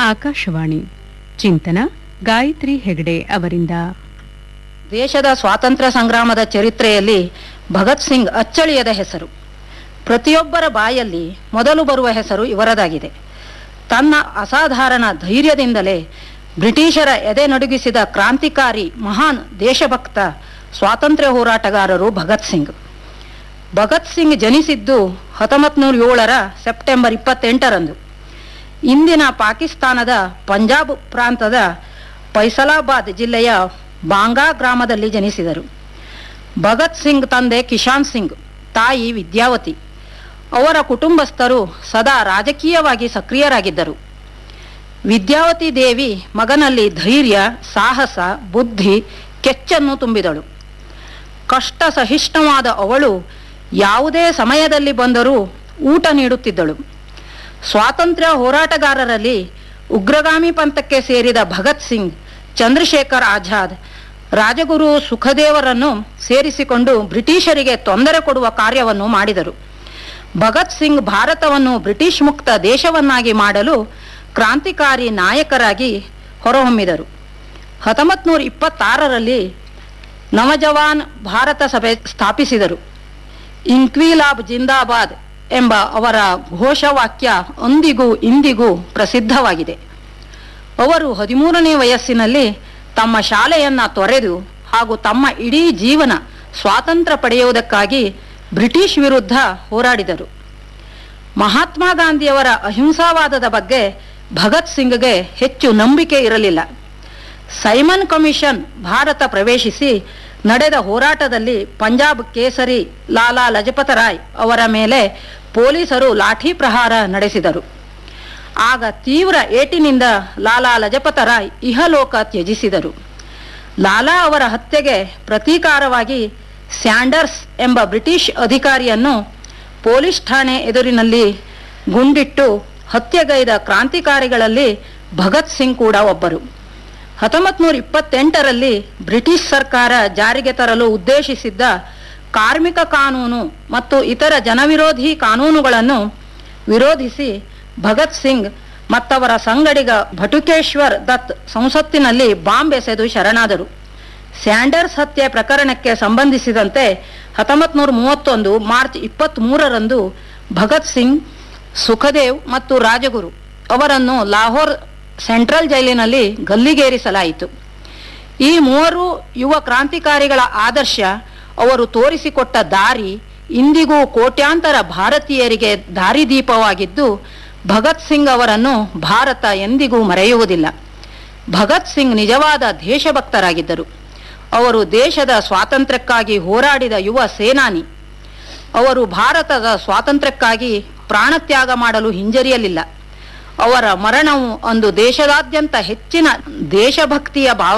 ಆಕಾಶವಾಣಿ ಚಿಂತನ ಗಾಯತ್ರಿ ಹೆಗಡೆ ಅವರಿಂದ ದೇಶದ ಸ್ವಾತಂತ್ರ್ಯ ಸಂಗ್ರಾಮದ ಚರಿತ್ರೆಯಲ್ಲಿ ಭಗತ್ ಸಿಂಗ್ ಅಚ್ಚಳಿಯದ ಹೆಸರು ಪ್ರತಿಯೊಬ್ಬರ ಬಾಯಲ್ಲಿ ಮೊದಲು ಬರುವ ಹೆಸರು ಇವರದಾಗಿದೆ ತನ್ನ ಅಸಾಧಾರಣ ಧೈರ್ಯದಿಂದಲೇ ಬ್ರಿಟಿಷರ ಎದೆ ನಡುಗಿಸಿದ ಕ್ರಾಂತಿಕಾರಿ ಮಹಾನ್ ದೇಶಭಕ್ತ ಸ್ವಾತಂತ್ರ್ಯ ಹೋರಾಟಗಾರರು ಭಗತ್ ಸಿಂಗ್ ಭಗತ್ ಸಿಂಗ್ ಜನಿಸಿದ್ದು ಹತ್ತೊಂಬತ್ತು ನೂರ ಏಳರ ಸೆಪ್ಟೆಂಬರ್ ಇಪ್ಪತ್ತೆಂಟರಂದು ಇಂದಿನ ಪಾಕಿಸ್ತಾನದ ಪಂಜಾಬ್ ಪ್ರಾಂತದ ಫೈಸಲಾಬಾದ್ ಜಿಲ್ಲೆಯ ಬಾಂಗಾ ಗ್ರಾಮದಲ್ಲಿ ಜನಿಸಿದರು ಭಗತ್ ಸಿಂಗ್ ತಂದೆ ಕಿಶಾನ್ ಸಿಂಗ್ ತಾಯಿ ವಿದ್ಯಾವತಿ ಅವರ ಕುಟುಂಬಸ್ಥರು ಸದಾ ರಾಜಕೀಯವಾಗಿ ಸಕ್ರಿಯರಾಗಿದ್ದರು ವಿದ್ಯಾವತಿ ದೇವಿ ಮಗನಲ್ಲಿ ಧೈರ್ಯ ಸಾಹಸ ಬುದ್ಧಿ ಕೆಚ್ಚನ್ನು ತುಂಬಿದಳು ಕಷ್ಟ ಸಹಿಷ್ಣುವಾದ ಅವಳು ಯಾವುದೇ ಸಮಯದಲ್ಲಿ ಬಂದರೂ ಊಟ ನೀಡುತ್ತಿದ್ದಳು ಸ್ವಾತಂತ್ರ್ಯ ಹೋರಾಟಗಾರರಲ್ಲಿ ಉಗ್ರಗಾಮಿ ಪಂಥಕ್ಕೆ ಸೇರಿದ ಭಗತ್ ಸಿಂಗ್ ಚಂದ್ರಶೇಖರ್ ಆಜಾದ್ ರಾಜಗುರು ಸುಖದೇವರನ್ನು ಸೇರಿಸಿಕೊಂಡು ಬ್ರಿಟಿಷರಿಗೆ ತೊಂದರೆ ಕೊಡುವ ಕಾರ್ಯವನ್ನು ಮಾಡಿದರು ಭಗತ್ ಸಿಂಗ್ ಭಾರತವನ್ನು ಬ್ರಿಟಿಷ್ ಮುಕ್ತ ದೇಶವನ್ನಾಗಿ ಮಾಡಲು ಕ್ರಾಂತಿಕಾರಿ ನಾಯಕರಾಗಿ ಹೊರಹೊಮ್ಮಿದರು ಹತ್ತೊಂಬತ್ತು ನೂರ ಇಪ್ಪತ್ತಾರರಲ್ಲಿ ನವಜವಾನ್ ಭಾರತ ಸಭೆ ಸ್ಥಾಪಿಸಿದರು ಇಂಕ್ವಿಲಾಬ್ ಜಿಂದಾಬಾದ್ ಎಂಬ ಅವರ ಘೋಷವಾಕ್ಯ ಅಂದಿಗೂ ಇಂದಿಗೂ ಪ್ರಸಿದ್ಧವಾಗಿದೆ ಅವರು ಹದಿಮೂರನೇ ವಯಸ್ಸಿನಲ್ಲಿ ತಮ್ಮ ಶಾಲೆಯನ್ನ ತೊರೆದು ಹಾಗೂ ತಮ್ಮ ಇಡೀ ಜೀವನ ಸ್ವಾತಂತ್ರ್ಯ ಪಡೆಯುವುದಕ್ಕಾಗಿ ಬ್ರಿಟಿಷ್ ವಿರುದ್ಧ ಹೋರಾಡಿದರು ಮಹಾತ್ಮ ಗಾಂಧಿಯವರ ಅಹಿಂಸಾವಾದದ ಬಗ್ಗೆ ಭಗತ್ ಸಿಂಗ್ಗೆ ಹೆಚ್ಚು ನಂಬಿಕೆ ಇರಲಿಲ್ಲ ಸೈಮನ್ ಕಮಿಷನ್ ಭಾರತ ಪ್ರವೇಶಿಸಿ ನಡೆದ ಹೋರಾಟದಲ್ಲಿ ಪಂಜಾಬ್ ಕೇಸರಿ ಲಾಲಾ ಲಜಪತ ರಾಯ್ ಅವರ ಮೇಲೆ ಪೊಲೀಸರು ಲಾಠಿ ಪ್ರಹಾರ ನಡೆಸಿದರು ಆಗ ತೀವ್ರ ಏಟಿನಿಂದ ಲಾಲಾ ಲಜಪತ ರಾಯ್ ಇಹಲೋಕ ತ್ಯಜಿಸಿದರು ಲಾಲಾ ಅವರ ಹತ್ಯೆಗೆ ಪ್ರತೀಕಾರವಾಗಿ ಸ್ಯಾಂಡರ್ಸ್ ಎಂಬ ಬ್ರಿಟಿಷ್ ಅಧಿಕಾರಿಯನ್ನು ಪೊಲೀಸ್ ಠಾಣೆ ಎದುರಿನಲ್ಲಿ ಗುಂಡಿಟ್ಟು ಹತ್ಯೆಗೈದ ಕ್ರಾಂತಿಕಾರಿಗಳಲ್ಲಿ ಭಗತ್ ಸಿಂಗ್ ಕೂಡ ಒಬ್ಬರು ಹತ್ತೊಂಬತ್ತು ನೂರ ಇಪ್ಪತ್ತೆಂಟರಲ್ಲಿ ಬ್ರಿಟಿಷ್ ಸರ್ಕಾರ ಜಾರಿಗೆ ತರಲು ಉದ್ದೇಶಿಸಿದ್ದ ಕಾರ್ಮಿಕ ಕಾನೂನು ಮತ್ತು ಇತರ ಜನವಿರೋಧಿ ಕಾನೂನುಗಳನ್ನು ವಿರೋಧಿಸಿ ಭಗತ್ ಸಿಂಗ್ ಮತ್ತವರ ಸಂಗಡಿಗ ಭಟುಕೇಶ್ವರ್ ದತ್ ಸಂಸತ್ತಿನಲ್ಲಿ ಬಾಂಬ್ ಎಸೆದು ಶರಣಾದರು ಸ್ಯಾಂಡರ್ಸ್ ಹತ್ಯೆ ಪ್ರಕರಣಕ್ಕೆ ಸಂಬಂಧಿಸಿದಂತೆ ಹತ್ತೊಂಬತ್ತು ನೂರ ಮೂವತ್ತೊಂದು ಮಾರ್ಚ್ ಇಪ್ಪತ್ತ್ ಮೂರರಂದು ಭಗತ್ ಸಿಂಗ್ ಸುಖದೇವ್ ಮತ್ತು ರಾಜಗುರು ಅವರನ್ನು ಲಾಹೋರ್ ಸೆಂಟ್ರಲ್ ಜೈಲಿನಲ್ಲಿ ಗಲ್ಲಿಗೇರಿಸಲಾಯಿತು ಈ ಮೂವರು ಯುವ ಕ್ರಾಂತಿಕಾರಿಗಳ ಆದರ್ಶ ಅವರು ತೋರಿಸಿಕೊಟ್ಟ ದಾರಿ ಇಂದಿಗೂ ಕೋಟ್ಯಾಂತರ ಭಾರತೀಯರಿಗೆ ದಾರಿದೀಪವಾಗಿದ್ದು ಭಗತ್ ಸಿಂಗ್ ಅವರನ್ನು ಭಾರತ ಎಂದಿಗೂ ಮರೆಯುವುದಿಲ್ಲ ಭಗತ್ ಸಿಂಗ್ ನಿಜವಾದ ದೇಶಭಕ್ತರಾಗಿದ್ದರು ಅವರು ದೇಶದ ಸ್ವಾತಂತ್ರ್ಯಕ್ಕಾಗಿ ಹೋರಾಡಿದ ಯುವ ಸೇನಾನಿ ಅವರು ಭಾರತದ ಸ್ವಾತಂತ್ರ್ಯಕ್ಕಾಗಿ ಪ್ರಾಣತ್ಯಾಗ ಮಾಡಲು ಹಿಂಜರಿಯಲಿಲ್ಲ ಅವರ ಮರಣವು ಅಂದು ದೇಶದಾದ್ಯಂತ ಹೆಚ್ಚಿನ ದೇಶಭಕ್ತಿಯ ಭಾವ